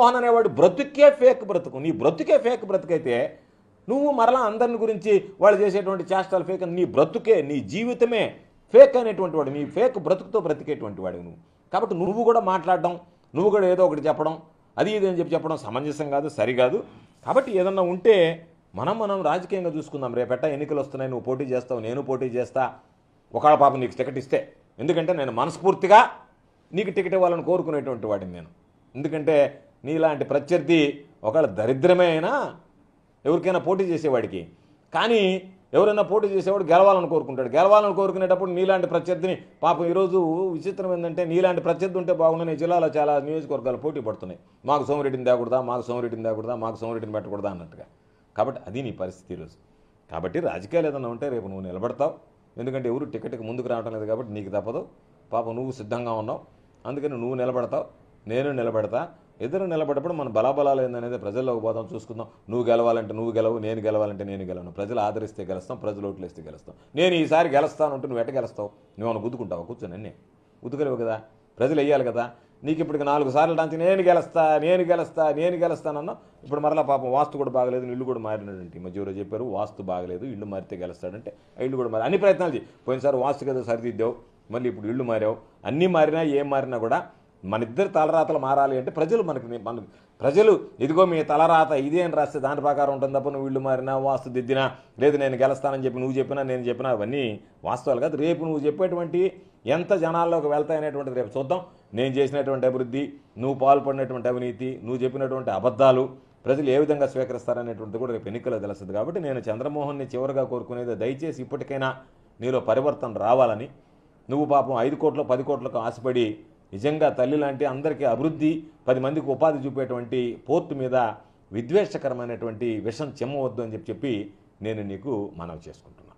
చంద్రమోహన్ అనేవాడు బ్రతుకే ఫేక్ బ్రతుకు నీ బ్రతుకే ఫేక్ బ్రతుకైతే నువ్వు మరలా అందరిని గురించి వాళ్ళు చేసేటువంటి చేష్టాలు ఫేక్ అని నీ బ్రతుకే నీ జీవితమే ఫేక్ అనేటువంటి వాడు నీ ఫేక్ బ్రతుకుతో బ్రతికేటువంటి వాడు నువ్వు కాబట్టి నువ్వు కూడా మాట్లాడడం నువ్వు కూడా ఏదో ఒకటి చెప్పడం అది ఇది అని చెప్పి చెప్పడం సమంజసం కాదు సరికాదు కాబట్టి ఏదన్నా ఉంటే మనం మనం రాజకీయంగా చూసుకుందాం రేపెట్ట ఎన్నికలు వస్తున్నాయి నువ్వు పోటీ చేస్తావు నేను పోటీ చేస్తా ఒకళ్ళ పాప నీకు టికెట్ ఇస్తే ఎందుకంటే నేను మనస్ఫూర్తిగా నీకు టికెట్ ఇవ్వాలని కోరుకునేటువంటి వాడిని నేను ఎందుకంటే నీలాంటి ప్రత్యర్థి ఒకవేళ దరిద్రమే అయినా ఎవరికైనా పోటీ చేసేవాడికి కానీ ఎవరైనా పోటీ చేసేవాడు గెలవాలని కోరుకుంటాడు గెలవాలని కోరుకునేటప్పుడు నీలాంటి ప్రత్యర్థిని పాపం ఈరోజు విచిత్రం ఏంటంటే నీలాంటి ప్రత్యర్థి ఉంటే బాగుండని ఈ జిల్లాలో చాలా నియోజకవర్గాలు పోటీ పడుతున్నాయి మాకు సోమిరెడ్డిని తేకూడదా మాకు సోమిరెడ్డిని తేకూడదా మాకు సోమిరెడ్డిని పెట్టకూడదా అన్నట్టుగా కాబట్టి అది నీ పరిస్థితి ఈరోజు కాబట్టి రాజకీయాలు ఏదైనా ఉంటే రేపు నువ్వు నిలబడతావు ఎందుకంటే ఎవరు టికెట్కి ముందుకు రావటం లేదు కాబట్టి నీకు తప్పదు పాపం నువ్వు సిద్ధంగా ఉన్నావు అందుకని నువ్వు నిలబడతావు నేను నిలబడతా ఇద్దరు నిలబడప్పుడు మన బలాబలాలు ఏందనేది ప్రజల్లోకి పోదాం చూసుకుందాం నువ్వు గెలవాలంటే నువ్వు గెలవు నేను గెలవాలంటే నేను గెలవను ప్రజలు ఆదరిస్తే గెలుస్తాం ప్రజలు ఓట్లు వేస్తే గెలుస్తాం నేను ఈసారి గెలుస్తాను అంటే నువ్వు ఎట్ట గెలుస్తావు నువ్వు గుద్దుకుంటావు కూర్చొని అన్నీ గుద్దుకోలేవు కదా ప్రజలు వేయాలి కదా నీకు ఇప్పటికి నాలుగు సార్లు డాన్స్ నేను గెలుస్తా నేను గెలుస్తా నేను గెలుస్తానన్నా ఇప్పుడు మరలా పాపం వాస్తు కూడా బాగలేదు ఇల్లు కూడా మారినాడంటే ఈ మధ్య ఎవరో చెప్పారు వాస్తు బాగలేదు ఇల్లు మారితే గెలుస్తాడంటే ఆ ఇల్లు కూడా మారి అన్ని ప్రయత్నాలు చేయి పోయినసారి వాస్తు కదా సరిదిద్దావు మళ్ళీ ఇప్పుడు ఇల్లు మారావు అన్నీ మారినా ఏం మారినా కూడా మన ఇద్దరు తలరాతలు మారాలి అంటే ప్రజలు మనకి మన ప్రజలు ఇదిగో మీ తలరాత ఇదే అని రాస్తే దాని ప్రకారం ఉంటుంది తప్ప నువ్వు ఇల్లు మారినా వాస్తు దిద్దినా లేదు నేను గెలుస్తానని చెప్పి నువ్వు చెప్పినా నేను చెప్పినా అవన్నీ వాస్తవాలు కాదు రేపు నువ్వు చెప్పేటువంటి ఎంత జనాల్లోకి వెళ్తాయి అనేటువంటిది రేపు చూద్దాం నేను చేసినటువంటి అభివృద్ధి నువ్వు పాల్పడినటువంటి అవినీతి నువ్వు చెప్పినటువంటి అబద్ధాలు ప్రజలు ఏ విధంగా స్వీకరిస్తారనేటువంటిది కూడా రేపు ఎన్నికల్లో తెలుస్తుంది కాబట్టి నేను చంద్రమోహన్ని చివరిగా కోరుకునేది దయచేసి ఇప్పటికైనా నీలో పరివర్తన రావాలని నువ్వు పాపం ఐదు కోట్లు పది కోట్లకు ఆశపడి నిజంగా తల్లి లాంటి అందరికీ అభివృద్ధి పది మందికి ఉపాధి చూపేటువంటి పోర్టు మీద విద్వేషకరమైనటువంటి విషం చెమ్మవద్దు అని చెప్పి చెప్పి నేను నీకు మనవి చేసుకుంటున్నాను